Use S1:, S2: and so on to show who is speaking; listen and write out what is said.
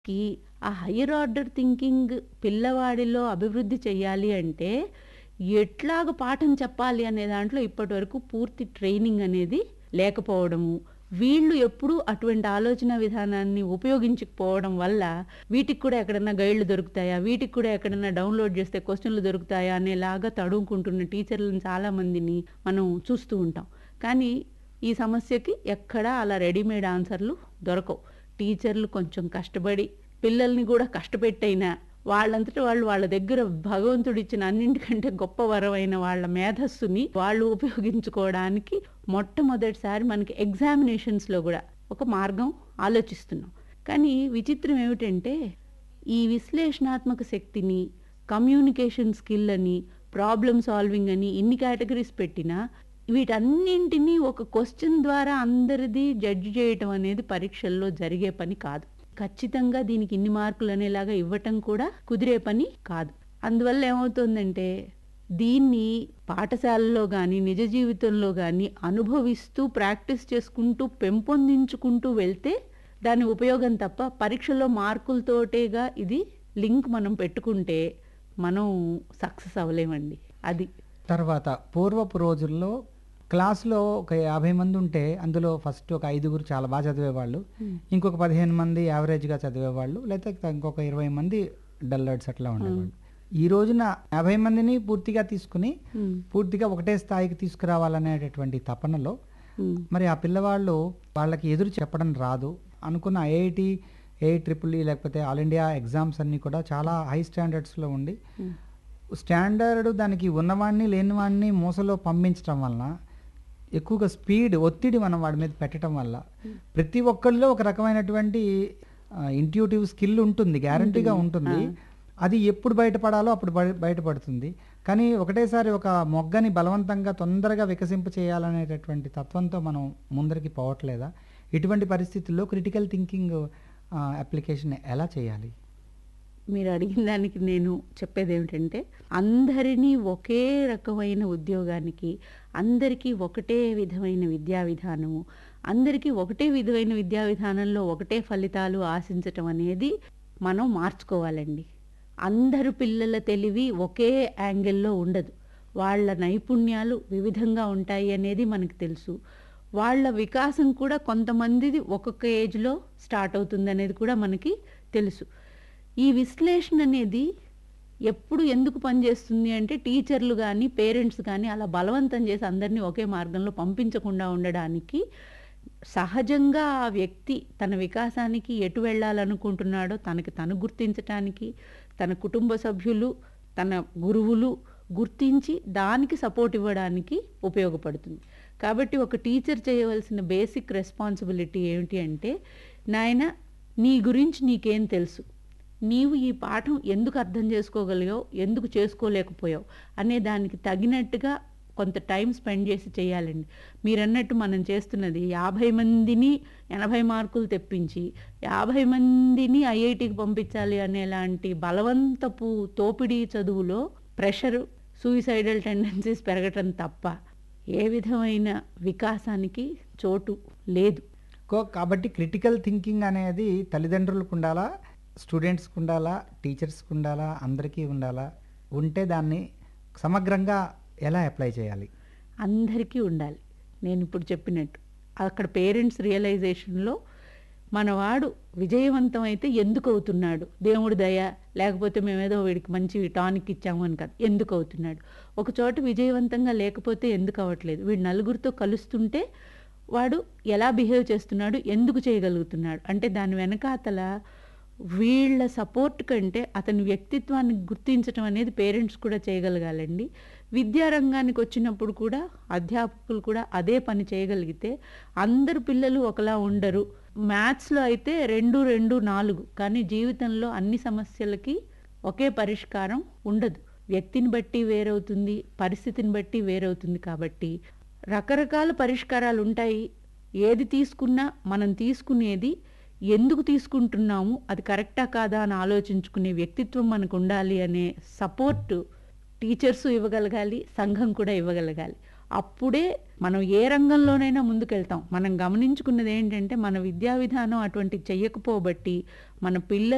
S1: కి ఆ higher order thinking పిల్లవాడిలో అభివృద్ధి చెయ్యాలి అంటే ఎట్లాగ పాఠం చెప్పాలి అనే దాంట్లో ఇప్పటివరకు పూర్తి ట్రైనింగ్ అనేది లేకపోవడము వీళ్ళు ఎప్పుడూ అటువంటి ఆలోచన విధానాన్ని ఉపయోగించకపోవడం వల్ల వీటికి కూడా ఎక్కడన్నా గైడ్లు దొరుకుతాయా వీటికి కూడా ఎక్కడన్నా డౌన్లోడ్ చేస్తే క్వశ్చన్లు దొరుకుతాయా అనేలాగా తడుముకుంటున్న టీచర్లను చాలామందిని మనం చూస్తూ ఉంటాం కానీ ఈ సమస్యకి ఎక్కడా అలా రెడీమేడ్ ఆన్సర్లు దొరకవు టీచర్లు కొంచెం కష్టపడి పిల్లల్ని కూడా కష్టపెట్టైనా వాళ్ళంతటా వాళ్ళు వాళ్ళ దగ్గర భగవంతుడు ఇచ్చిన అన్నింటికంటే గొప్ప వరమైన వాళ్ళ మేధస్సుని వాళ్ళు ఉపయోగించుకోవడానికి మొట్టమొదటిసారి మనకి ఎగ్జామినేషన్స్లో కూడా ఒక మార్గం ఆలోచిస్తున్నాం కానీ విచిత్రం ఏమిటంటే ఈ విశ్లేషణాత్మక శక్తిని కమ్యూనికేషన్ స్కిల్ అని ప్రాబ్లమ్ సాల్వింగ్ అని ఇన్ని కేటగిరీస్ పెట్టినా వీటన్నింటినీ ఒక క్వశ్చన్ ద్వారా అందరిది జడ్జ్ చేయటం అనేది పరీక్షల్లో జరిగే పని కాదు ఖచ్చితంగా దీనికి ఇన్ని మార్కులు అనేలాగా ఇవ్వటం కూడా కుదిరే పని కాదు అందువల్ల ఏమవుతుందంటే దీన్ని పాఠశాలలో కానీ నిజ జీవితంలో కానీ అనుభవిస్తూ ప్రాక్టీస్ చేసుకుంటూ పెంపొందించుకుంటూ వెళ్తే దాని ఉపయోగం తప్ప పరీక్షలో మార్కులతోటేగా ఇది లింక్ మనం పెట్టుకుంటే మనం సక్సెస్ అవ్వలేమండి అది
S2: తర్వాత పూర్వపు రోజుల్లో క్లాస్లో ఒక యాభై మంది ఉంటే అందులో ఫస్ట్ ఒక ఐదుగురు చాలా బాగా చదివేవాళ్ళు ఇంకొక పదిహేను మంది యావరేజ్గా చదివేవాళ్ళు లేకపోతే ఇంకొక ఇరవై మంది డల్లర్డ్స్ అట్లా ఉండేవాళ్ళు ఈ రోజున యాభై మందిని పూర్తిగా తీసుకుని
S1: ఉమ్,
S2: పూర్తిగా ఒకటే స్థాయికి తీసుకురావాలనేటటువంటి తపనలో
S1: ఉమ్,
S2: మరి ఆ పిల్లవాళ్ళు వాళ్ళకి ఎదురు చెప్పడం రాదు అనుకున్న ఐఐటి ఏ ట్రిపుల్ ఈ లేకపోతే ఆల్ ఇండియా ఎగ్జామ్స్ అన్నీ కూడా చాలా హై స్టాండర్డ్స్లో ఉండి
S1: ఉమ్.
S2: స్టాండర్డ్ దానికి ఉన్నవాడిని లేనివాడిని మూసలో పంపించడం వలన ఎక్కువగా స్పీడ్ ఒత్తిడి మనం వాడి మీద పెట్టడం వల్ల ప్రతి ఒక్కళ్ళలో ఒక రకమైనటువంటి ఇంట్యూటివ్ స్కిల్ ఉంటుంది గ్యారంటీగా ఉంటుంది అది ఎప్పుడు బయటపడాలో అప్పుడు బయ- బయటపడుతుంది కానీ ఒకటేసారి ఒక మొగ్గని బలవంతంగా తొందరగా వికసింప చేయాలనేటటువంటి తత్వంతో మనం ముందరికి పోవట్లేదా ఇటువంటి పరిస్థితుల్లో క్రిటికల్ థింకింగ్ అప్లికేషన్ ఎలా చేయాలి
S1: మీరు అడిగిన దానికి నేను చెప్పేది ఏమిటంటే అందరినీ ఒకే రకమైన ఉద్యోగానికి అందరికీ ఒకటే విధమైన విద్యా విధానము అందరికీ ఒకటే విధమైన విద్యా విధానంలో ఒకటే ఫలితాలు ఆశించటం అనేది మనం మార్చుకోవాలండి అందరు పిల్లల తెలివి ఒకే యాంగిల్లో ఉండదు వాళ్ళ నైపుణ్యాలు వివిధంగా ఉంటాయి అనేది మనకు తెలుసు వాళ్ళ వికాసం కూడా కొంతమందిది ఒక్కొక్క ఏజ్లో స్టార్ట్ అవుతుంది అనేది కూడా మనకి తెలుసు ఈ విశ్లేషణ అనేది ఎప్పుడు ఎందుకు పనిచేస్తుంది అంటే టీచర్లు కానీ పేరెంట్స్ కానీ అలా బలవంతం చేసి అందరినీ ఒకే మార్గంలో పంపించకుండా ఉండడానికి సహజంగా ఆ వ్యక్తి తన వికాసానికి ఎటు వెళ్ళాలనుకుంటున్నాడో తనకి తను గుర్తించటానికి తన కుటుంబ సభ్యులు తన గురువులు గుర్తించి దానికి సపోర్ట్ ఇవ్వడానికి ఉపయోగపడుతుంది కాబట్టి ఒక టీచర్ చేయవలసిన బేసిక్ రెస్పాన్సిబిలిటీ ఏమిటి అంటే నాయన నీ గురించి నీకేం తెలుసు నీవు ఈ పాఠం ఎందుకు అర్థం చేసుకోగలిగావు ఎందుకు చేసుకోలేకపోయావు అనే దానికి తగినట్టుగా కొంత టైం స్పెండ్ చేసి చేయాలండి మీరన్నట్టు మనం చేస్తున్నది యాభై మందిని ఎనభై మార్కులు తెప్పించి యాభై మందిని ఐఐటికి పంపించాలి అనేలాంటి బలవంతపు తోపిడీ చదువులో ప్రెషర్ సూయిసైడల్ టెండెన్సీస్ పెరగటం తప్ప ఏ విధమైన వికాసానికి చోటు లేదు
S2: కో- కాబట్టి క్రిటికల్ థింకింగ్ అనేది తల్లిదండ్రులకు ఉండాలా స్టూడెంట్స్కి ఉండాలా టీచర్స్కి ఉండాలా అందరికీ ఉండాలా ఉంటే దాన్ని సమగ్రంగా ఎలా అప్లై చేయాలి
S1: అందరికీ ఉండాలి నేను ఇప్పుడు చెప్పినట్టు అక్కడ పేరెంట్స్ రియలైజేషన్లో మనవాడు విజయవంతం అయితే ఎందుకు అవుతున్నాడు దేవుడి దయ లేకపోతే మేమేదో వీడికి మంచి టానిక్ ఇచ్చాము అని కాదు ఎందుకు అవుతున్నాడు ఒక చోట విజయవంతంగా లేకపోతే ఎందుకు అవ్వట్లేదు వీడు నలుగురితో కలుస్తుంటే వాడు ఎలా బిహేవ్ చేస్తున్నాడు ఎందుకు చేయగలుగుతున్నాడు అంటే దాని వెనకాతల వీళ్ళ సపోర్ట్ కంటే అతని వ్యక్తిత్వాన్ని గుర్తించడం అనేది పేరెంట్స్ కూడా చేయగలగాలండి విద్యారంగానికి వచ్చినప్పుడు కూడా అధ్యాపకులు కూడా అదే పని చేయగలిగితే అందరు పిల్లలు ఒకలా ఉండరు మ్యాథ్స్లో అయితే రెండు రెండు నాలుగు కానీ జీవితంలో అన్ని సమస్యలకి ఒకే పరిష్కారం ఉండదు వ్యక్తిని బట్టి వేరవుతుంది పరిస్థితిని బట్టి వేరవుతుంది కాబట్టి రకరకాల పరిష్కారాలు ఉంటాయి ఏది తీసుకున్నా మనం తీసుకునేది ఎందుకు తీసుకుంటున్నాము అది కరెక్టా కాదా అని ఆలోచించుకునే వ్యక్తిత్వం మనకు ఉండాలి అనే సపోర్ట్ టీచర్స్ ఇవ్వగలగాలి సంఘం కూడా ఇవ్వగలగాలి అప్పుడే మనం ఏ రంగంలోనైనా ముందుకెళ్తాం మనం గమనించుకున్నది ఏంటంటే మన విద్యా విధానం అటువంటి చెయ్యకపోబట్టి మన పిల్లలు